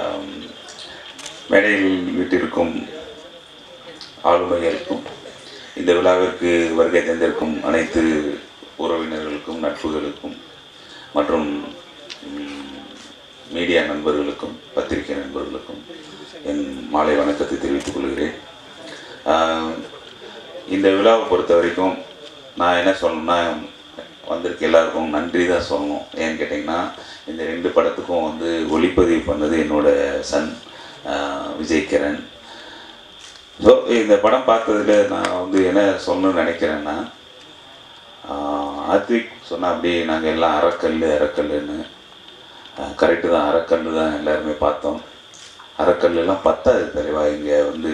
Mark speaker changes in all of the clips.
Speaker 1: ஆம், மேடையில் வீட்டிற்கும் ஆளுமையருக்கும் இந்த விழாவிற்கு வருகை தந்திருக்கும் அனைத்து உறவினர்களுக்கும் நட்புகளுக்கும் மற்றும் ம், மீடியா நண்பர்களுக்கும் பத்திரிகை நண்பர்களுக்கும் என் மாலை வணக்கத்தை தெரிவித்துக் கொள்கிறேன் ஆஹ், இந்த விழாவை பொறுத்த வரைக்கும் நான் என்ன சொல்லணும்னா வந்திருக்க எல்லாருக்கும் நன்றி தான் சொல்லணும் ஏன்னு கேட்டிங்கன்னா இந்த ரெண்டு படத்துக்கும் வந்து ஒளிப்பதிவு பண்ணது என்னோட சன் ஆஹ், விஜய் கிரண் ஸோ இந்த படம் பார்த்ததுல நான் வந்து என்ன சொல்லணும்னு நினைக்கிறேன்னா ஆஹ், ஆத்விக் சொன்ன அப்படி நாங்கள் எல்லாம் அறக்கல் அறக்கல்லுன்னு கரெக்டு தான் அறக்கல் தான் எல்லாருமே பார்த்தோம் அறக்கல்லாம் பத்தாது தலைவா இங்கே வந்து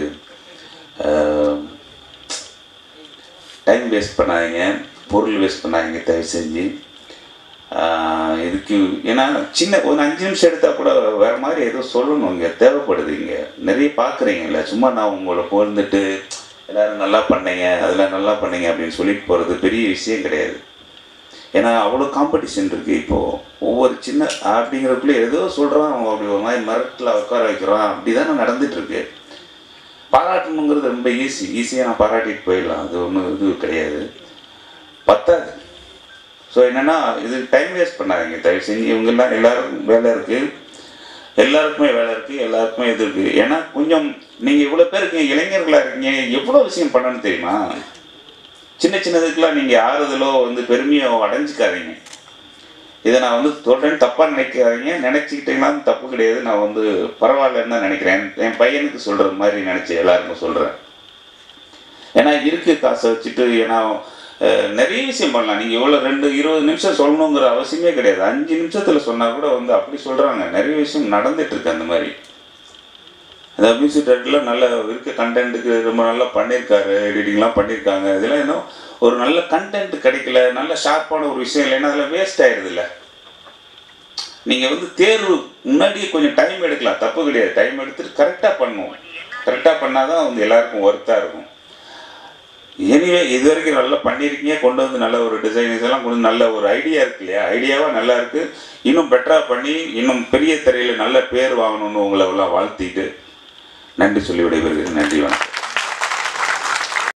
Speaker 1: டைம் வேஸ்ட் பண்ணாதீங்க பொருள் வேஸ்ட் பண்ணாதீங்க தயவு செஞ்சு ஆஹ் இதுக்கு ஏன்னா சின்ன ஒரு அஞ்சு நிமிஷம் எடுத்தால் கூட வேறு மாதிரி ஏதோ சொல்லணும் இங்கே தேவைப்படுது இங்கே நிறைய பார்க்குறீங்கல்ல சும்மா நான் உங்களை புகழ்ந்துட்டு எல்லாரும் நல்லா பண்ணீங்க அதெல்லாம் நல்லா பண்ணீங்க அப்படின்னு சொல்லிட்டு போகிறது பெரிய விஷயம் கிடையாது ஏன்னா அவ்வளோ காம்படிஷன் இருக்குது இப்போது ஒவ்வொரு சின்ன அப்படிங்கிறதுக்குள்ளே ஏதோ சொல்கிறான் அவன் அப்படி ஒரு மாதிரி மரத்தில் உட்கார வைக்கிறான் அப்படி தானே நடந்துகிட்ருக்கு பாராட்டணுங்கிறது ரொம்ப ஈஸி ஈஸியாக நான் பாராட்டிட்டு போயிடலாம் அது ஒன்றும் இது கிடையாது பத்தாது ஸோ என்னென்னா இது டைம் வேஸ்ட் பண்ணாதீங்க தயவு செஞ்சு இவங்கெல்லாம் எல்லாருக்கும் வேலை இருக்குது எல்லாருக்குமே வேலை இருக்குது எல்லாருக்குமே இது இருக்குது ஏன்னா கொஞ்சம் நீங்கள் இவ்வளோ பேர் இருக்கீங்க இளைஞர்களாக இருக்கீங்க எவ்வளோ விஷயம் பண்ணணும்னு தெரியுமா சின்ன சின்னதுக்கெல்லாம் நீங்கள் ஆறுதலோ வந்து பெருமையோ அடைஞ்சிக்காதீங்க இதை நான் வந்து சொல்கிறேன்னு தப்பாக நினைக்காதீங்க நினச்சிக்கிட்டீங்கன்னா தப்பு கிடையாது நான் வந்து பரவாயில்லன்னு தான் நினைக்கிறேன் என் பையனுக்கு சொல்கிற மாதிரி நினச்சி எல்லாருக்கும் சொல்கிறேன் ஏன்னா இருக்கு காசை வச்சுட்டு ஏன்னா அஹ், நிறைய விஷயம் பண்ணலாம் நீங்கள் எவ்வளோ ரெண்டு இருபது நிமிஷம் சொல்லணுங்கிற அவசியமே கிடையாது அஞ்சு நிமிஷத்தில் சொன்னால் கூட வந்து அப்படி சொல்கிறாங்க நிறைய விஷயம் நடந்துட்டு இருக்கு அந்த மாதிரி அந்த மியூசிக் டேரக்டர்லாம் நல்ல இருக்க கண்டென்ட்டுக்கு ரொம்ப நல்லா பண்ணியிருக்காரு எடிட்டிங்லாம் பண்ணியிருக்காங்க இதெல்லாம் இன்னும் ஒரு நல்ல கண்டென்ட் கிடைக்கல நல்ல ஷார்ப்பான ஒரு விஷயம் இல்லைன்னா அதில் வேஸ்ட் ஆயிடுது இல்லை நீங்கள் வந்து தேர்வு முன்னாடியே கொஞ்சம் டைம் எடுக்கலாம் தப்பு கிடையாது டைம் எடுத்துட்டு கரெக்டாக பண்ணுவோம் கரெக்டாக பண்ணால் தான் வந்து எல்லாருக்கும் ஒர்த்தாக இருக்கும் எனிவே இது வரைக்கும் நல்லா பண்ணியிருக்கீங்க கொண்டு வந்து நல்ல ஒரு டிசைன் இதெல்லாம் கொண்டு வந்து நல்ல ஒரு ஐடியா இருக்கு இல்லையா ஐடியாவாக நல்லா இருக்கு இன்னும் பெட்டராக பண்ணி இன்னும் பெரிய திரையில் நல்ல பேர் வாங்கணும்னு உங்களை எல்லாம் வாழ்த்திட்டு நன்றி சொல்லி விடைபெறுகிறேன் நன்றி வணக்கம்